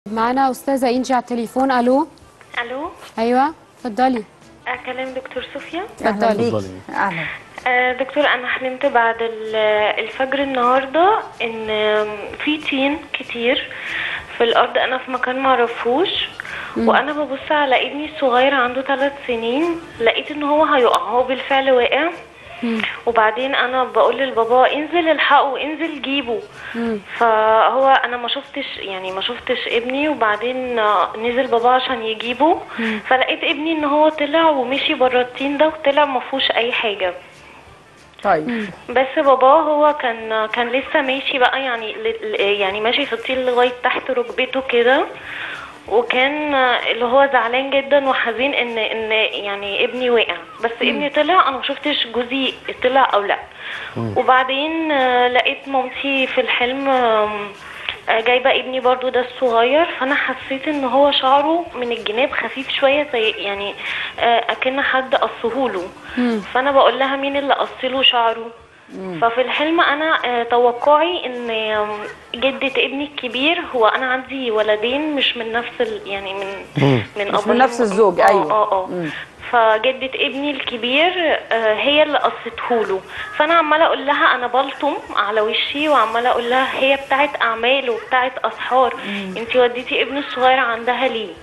معانا استاذه انجي على التليفون الو الو ايوه اتفضلي اكلم دكتور صوفيا اهلا اتفضلي. بيك اهلا آه، دكتور انا حلمت بعد ال- الفجر النهارده ان في طين كتير في الارض انا في مكان معرفوش وانا ببص على ابني الصغير عنده ثلاث سنين لقيت ان هو هيقع هو بالفعل وقع وبعدين انا بقول للبابا انزل الحقه انزل جيبه فهو انا ما شفتش يعني ما شفتش ابني وبعدين آه، نزل بابا عشان يجيبه فلقيت ابني ان هو طلع ومشي بره الطين ده وطلع ما فيهوش اي حاجه طيب بس بابا هو كان كان لسه ماشي بقى يعني ل- ل- يعني ماشي في الطين لغايه تحت ركبته كده وكان اللي هو زعلان جدا وحزين ان ان يعني ابني وقع بس ابني طلع انا ما شفتش جوزي طلع او لا وبعدين آه، لقيت مامتي في الحلم آم، آه، جايبه ابني برضو ده الصغير فانا حسيت ان هو شعره من الجناب خفيف شويه زي يعني آه، اكن حد قصهوله فانا بقول لها مين اللي قصله شعره ففي الحلم انا آه، توقعي ان آم، جدة ابني الكبير هو انا عندي ولدين مش من نفس ال يعني من من مش من أبوهم. نفس الزوج، آه، أيوة. اه اه فجدة ابني الكبير آه، هي اللي قصته له فانا عماله اقول لها انا بلطم على وشي وعماله اقول لها هي بتاعت اعمال وبتاعت اسحار انت وديتي ابني الصغير عندها ليه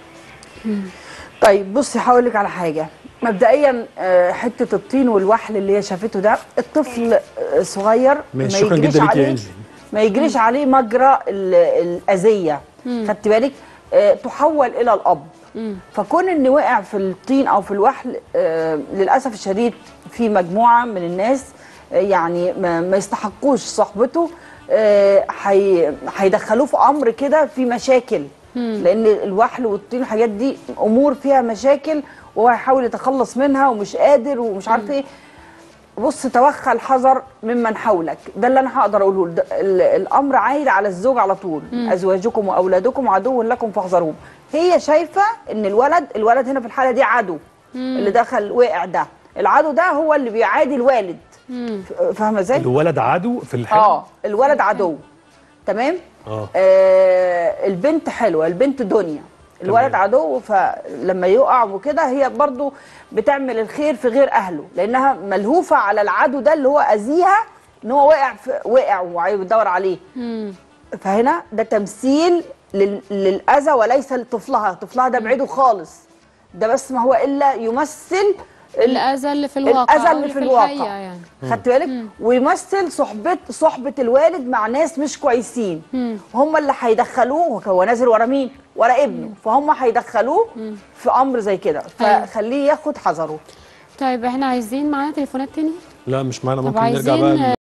طيب بصي هقول لك على حاجه مبدئيا آه، حته الطين والوحل اللي هي شافته ده الطفل آه، صغير ما ماشي، شكراً يجريش جداً ليك يا عليه إنجي. ما يجريش عليه مجرى ال- الاذيه خدت بالك آه، تحول الى الاب فكون ان وقع في الطين او في الوحل آه، للاسف الشديد في مجموعه من الناس آه، يعني ما ما يستحقوش صحبته آه، هي- هيدخلوه في امر كده في مشاكل لان الوحل والطين الحاجات دي امور فيها مشاكل وهو هيحاول يتخلص منها ومش قادر ومش عارف ايه بص توخى الحذر ممن حولك ده اللي انا هقدر اقوله ده ال- الامر عايد على الزوج على طول ازواجكم واولادكم عدو لكم فاحذروهم هي شايفه ان الولد الولد هنا في الحاله دي عدو اللي دخل وقع ده العدو ده هو اللي بيعادي الوالد ف- فاهمه ازاي الولد عدو في الحلم اه الولد عدو تمام اه آه البنت حلوه البنت دنيا الولد تمام. عدو فلما يقع وكده هي برضو بتعمل الخير في غير اهله لانها ملهوفه على العدو ده اللي هو اذيها ان هو وقع في وقع وبيدور عليه فهنا ده تمثيل لل- للاذى وليس لطفلها طفلها ده بعيده خالص ده بس ما هو الا يمثل ال- الاذى اللي في الواقع الاذى أو اللي في الحقيقة الواقع يعني خدت بالك ويمثل صحبه صحبه الوالد مع ناس مش كويسين هم اللي هيدخلوه هو نازل ورا مين ورا ابنه فهم هيدخلوه في امر زي كده أيوة. فخليه ياخد حذره طيب احنا عايزين معانا تليفونات تاني لا مش معانا طب ممكن نرجع عايزين بقى